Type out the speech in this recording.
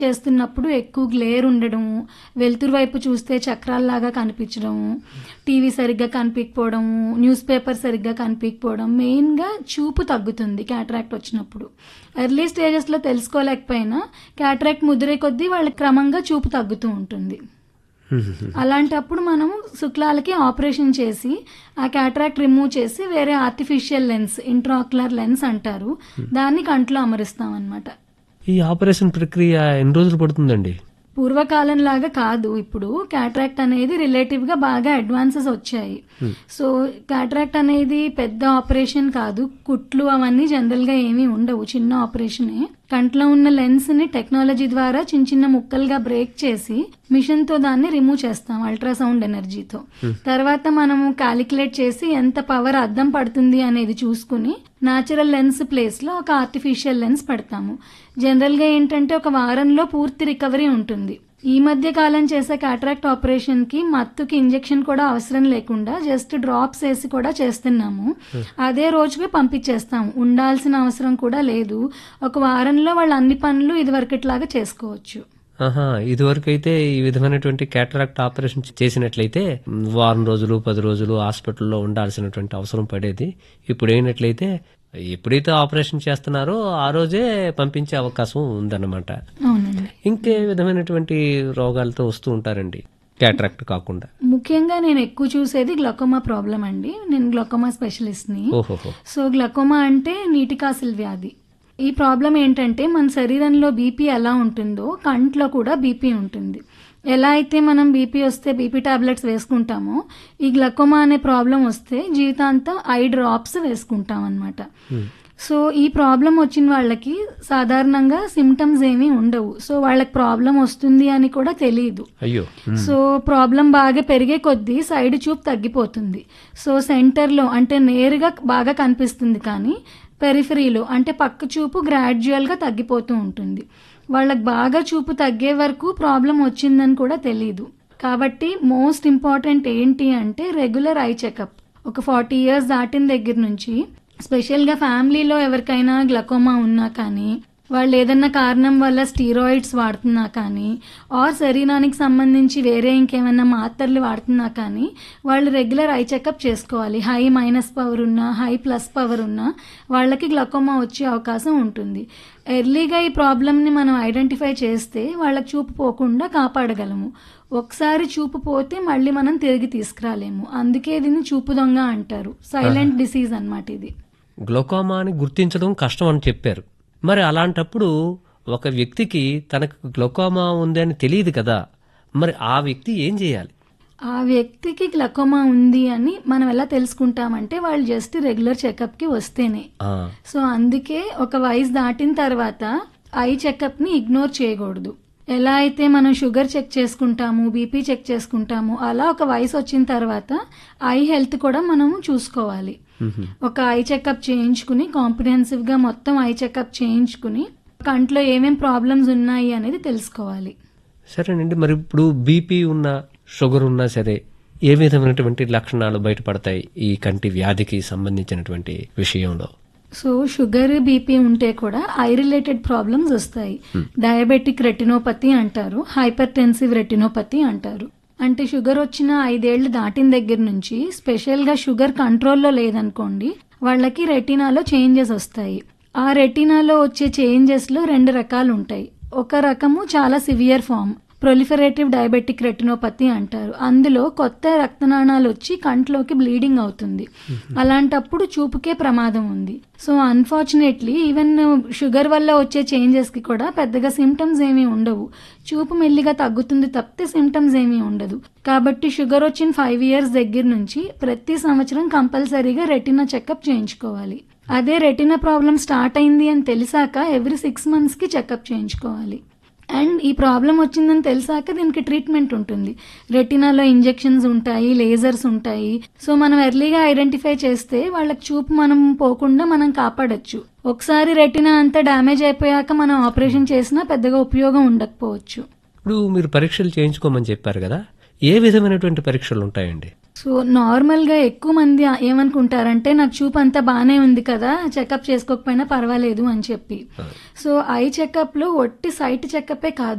చేస్తున్నప్పుడు ఎక్కువ గ్లేర్ ఉండడం వెలుతురు వైపు చూస్తే చక్రాల్లాగా కనిపించడం టీవీ సరిగ్గా కనిపించకపోవడం న్యూస్ పేపర్ సరిగ్గా కనిపించకపోవడం మెయిన్గా చూపు తగ్గుతుంది క్యాటరాక్ట్ వచ్చినప్పుడు ఎర్లీ స్టేజెస్లో తెలుసుకోలేకపోయినా క్యాటరాక్ట్ ముదిరే కొద్దీ వాళ్ళకి క్రమంగా చూపు తగ్గుతూ ఉంటుంది అలాంటప్పుడు మనం శుక్లాలకి ఆపరేషన్ చేసి ఆ క్యాటరాక్ట్ రిమూవ్ చేసి వేరే ఆర్టిఫిషియల్ లెన్స్ ఇంట్రాక్యులర్ లెన్స్ అంటారు దాన్ని కంట్లో అమరుస్తాం అనమాట ఈ ఆపరేషన్ ప్రక్రియ ఎన్ని రోజులు పడుతుందండి పూర్వకాలం లాగా కాదు ఇప్పుడు క్యాట్రాక్ట్ అనేది రిలేటివ్ గా బాగా అడ్వాన్సెస్ వచ్చాయి సో క్యాట్రాక్ట్ అనేది పెద్ద ఆపరేషన్ కాదు కుట్లు అవన్నీ జనరల్ గా ఏమీ ఉండవు చిన్న ఆపరేషనే కంట్లో ఉన్న లెన్స్ ని టెక్నాలజీ ద్వారా చిన్న చిన్న ముక్కలుగా బ్రేక్ చేసి మిషన్ తో దాన్ని రిమూవ్ చేస్తాం అల్ట్రాసౌండ్ ఎనర్జీతో తర్వాత మనము క్యాలిక్యులేట్ చేసి ఎంత పవర్ అద్దం పడుతుంది అనేది చూసుకుని న్యాచురల్ లెన్స్ ప్లేస్ లో ఒక ఆర్టిఫిషియల్ లెన్స్ పెడతాము జనరల్ గా ఏంటంటే ఒక వారంలో పూర్తి రికవరీ ఉంటుంది ఈ మధ్య కాలం చేసే కాట్రాక్ట్ ఆపరేషన్ కి మత్తుకి ఇంజెక్షన్ కూడా అవసరం లేకుండా జస్ట్ డ్రాప్స్ వేసి కూడా చేస్తున్నాము అదే రోజుకి పంపించేస్తాము ఉండాల్సిన అవసరం కూడా లేదు ఒక వారంలో వాళ్ళు అన్ని పనులు ఇదివరకట్లాగా చేసుకోవచ్చు ఆహా ఇదివరకు అయితే ఈ విధమైనటువంటి క్యాటరాక్ట్ ఆపరేషన్ చేసినట్లయితే మ్, వారం రోజులు పది రోజులు హాస్పిటల్లో ఉండాల్సినటువంటి అవసరం పడేది ఇప్పుడు అయినట్లయితే ఎప్పుడైతే ఆపరేషన్ చేస్తున్నారో ఆ రోజే పంపించే అవకాశం ఉందన్నమాట అవునండి ఇంకే విధమైనటువంటి రోగాలతో వస్తూ ఉంటారండి క్యాటరాక్ట్ కాకుండా ముఖ్యంగా నేను ఎక్కువ చూసేది గ్లకోమా ప్రాబ్లం అండి నేను గ్లకోమా స్పెషలిస్ట్ని ఓహోహో సో గ్లకోమా అంటే నీటి కాసుల వ్యాధి ఈ ప్రాబ్లం ఏంటంటే మన శరీరంలో బీపీ ఎలా ఉంటుందో కంట్లో కూడా బీపీ ఉంటుంది ఎలా అయితే మనం బీపీ వస్తే బీపీ టాబ్లెట్స్ వేసుకుంటామో ఈ గ్లకోమా అనే ప్రాబ్లం వస్తే జీవితాంతం ఐ డ్రాప్స్ వేసుకుంటాం అనమాట సో ఈ ప్రాబ్లం వచ్చిన వాళ్ళకి సాధారణంగా సిమ్టమ్స్ ఏమీ ఉండవు సో వాళ్ళకి ప్రాబ్లం వస్తుంది అని కూడా తెలియదు అయ్యో సో ప్రాబ్లం బాగా పెరిగే కొద్దీ సైడ్ చూపు తగ్గిపోతుంది సో సెంటర్లో అంటే నేరుగా బాగా కనిపిస్తుంది కానీ పెరిఫరీలో అంటే పక్క చూపు గ్రాడ్యువల్గా తగ్గిపోతూ ఉంటుంది వాళ్ళకి బాగా చూపు తగ్గే వరకు ప్రాబ్లం వచ్చిందని కూడా తెలియదు కాబట్టి మోస్ట్ ఇంపార్టెంట్ ఏంటి అంటే రెగ్యులర్ ఐ చెకప్ ఒక ఫార్టీ ఇయర్స్ దాటిన దగ్గర నుంచి స్పెషల్గా ఫ్యామిలీలో ఎవరికైనా గ్లకోమా ఉన్నా కానీ వాళ్ళు ఏదన్నా కారణం వల్ల స్టీరాయిడ్స్ వాడుతున్నా కానీ ఆర్ శరీరానికి సంబంధించి వేరే ఇంకేమైనా మాత్రలు వాడుతున్నా కానీ వాళ్ళు రెగ్యులర్ ఐ చెకప్ చేసుకోవాలి హై మైనస్ పవర్ ఉన్నా హై ప్లస్ పవర్ ఉన్నా వాళ్ళకి గ్లకోమా వచ్చే అవకాశం ఉంటుంది ఎర్లీగా ఈ ప్రాబ్లమ్ని మనం ఐడెంటిఫై చేస్తే వాళ్ళకి చూపు పోకుండా కాపాడగలము ఒకసారి చూపు పోతే మళ్ళీ మనం తిరిగి తీసుకురాలేము అందుకే దీన్ని చూపు దొంగ అంటారు సైలెంట్ డిసీజ్ అన్నమాట ఇది గ్లకోమాని గుర్తించడం కష్టం అని చెప్పారు మరి అలాంటప్పుడు ఒక వ్యక్తికి తనకు గ్లకోమా ఉంది అని తెలియదు కదా మరి ఆ వ్యక్తి ఏం చేయాలి ఆ వ్యక్తికి గ్లకోమా ఉంది అని మనం ఎలా తెలుసుకుంటామంటే వాళ్ళు జస్ట్ రెగ్యులర్ చెకప్కి వస్తేనే ఆ, సో అందుకే ఒక వయసు దాటిన తర్వాత ఐ చెకప్ని ఇగ్నోర్ చేయకూడదు ఎలా అయితే మనం షుగర్ చెక్ చేసుకుంటాము బీపీ చెక్ చేసుకుంటాము అలా ఒక వయసు వచ్చిన తర్వాత ఐ హెల్త్ కూడా మనము చూసుకోవాలి మ్హూ. ఒక ఐ చెకప్ చేయించుకుని కాంప్రిహెన్సివ్ గా మొత్తం ఐ చెకప్ చేయించుకుని కంట్లో ఏమేం ప్రాబ్లమ్స్ ఉన్నాయి అనేది తెలుసుకోవాలి సరేనండి మరి ఇప్పుడు బీపీ ఉన్నా షుగర్ ఉన్నా సరే ఏ విధమైనటువంటి లక్షణాలు బయటపడతాయి ఈ కంటి వ్యాధికి సంబంధించినటువంటి విషయంలో సో షుగర్ బీపీ ఉంటే కూడా ఐ రిలేటెడ్ ప్రాబ్లమ్స్ వస్తాయి డయాబెటిక్ రెటినోపతి అంటారు హైపర్ టెన్సివ్ రెటినోపతి అంటారు అంటే షుగర్ వచ్చిన ఐదేళ్లు దాటిన దగ్గర నుంచి స్పెషల్గా షుగర్ కంట్రోల్లో లేదనుకోండి వాళ్ళకి రెటినాలో చేంజెస్ వస్తాయి ఆ రెటినాలో వచ్చే చేంజెస్లో రెండు రకాలు ఉంటాయి ఒక రకము చాలా severe form proliferative diabetic retinopathy అంటారు అందులో కొత్త రక్తనాళాలు వచ్చి కంట్లోకి బ్లీడింగ్ అవుతుంది అలాంటప్పుడు చూపుకే ప్రమాదం ఉంది సో అన్ఫార్చునేట్లీ ఈవెన్ షుగర్ వల్ల వచ్చే చేంజెస్ కి కూడా పెద్దగా సిమ్టమ్స్ ఏమీ ఉండవు చూపు మెల్లిగా తగ్గుతుంది తప్పితే సిమ్టమ్స్ ఏమీ ఉండదు కాబట్టి షుగర్ వచ్చిన ఫైవ్ ఇయర్స్ దగ్గర నుంచి ప్రతి సంవత్సరం కంపల్సరీగా రెటినా చెకప్ చేయించుకోవాలి అదే రెటినా ప్రాబ్లం స్టార్ట్ అయింది అని తెలిసాక ఎవ్రీ సిక్స్ మంత్స్కి చెకప్ చేయించుకోవాలి అండ్ ఈ ప్రాబ్లం వచ్చిందని తెలిసాక దీనికి ట్రీట్మెంట్ ఉంటుంది రెటినాలో ఇంజెక్షన్స్ ఉంటాయి లేజర్స్ ఉంటాయి సో మనం ఎర్లీగా ఐడెంటిఫై చేస్తే వాళ్ళకి చూపు మనం పోకుండా మనం కాపాడొచ్చు ఒకసారి రెటినా అంతా డ్యామేజ్ అయిపోయాక మనం ఆపరేషన్ చేసినా పెద్దగా ఉపయోగం ఉండకపోవచ్చు ఇప్పుడు మీరు పరీక్షలు చేయించుకోమని చెప్పారు కదా ఏ విధమైనటువంటి పరీక్షలు ఉంటాయండి సో నార్మల్ గా ఎక్కువ మంది ఏమనుకుంటారంటే నాకు చూపు అంతా బానే ఉంది కదా చెకప్ చేసుకోకపోయినా పర్వాలేదు అని చెప్పి సో ఐ చెకప్ లో ఒట్టి సైట్ చెకప్ కాదు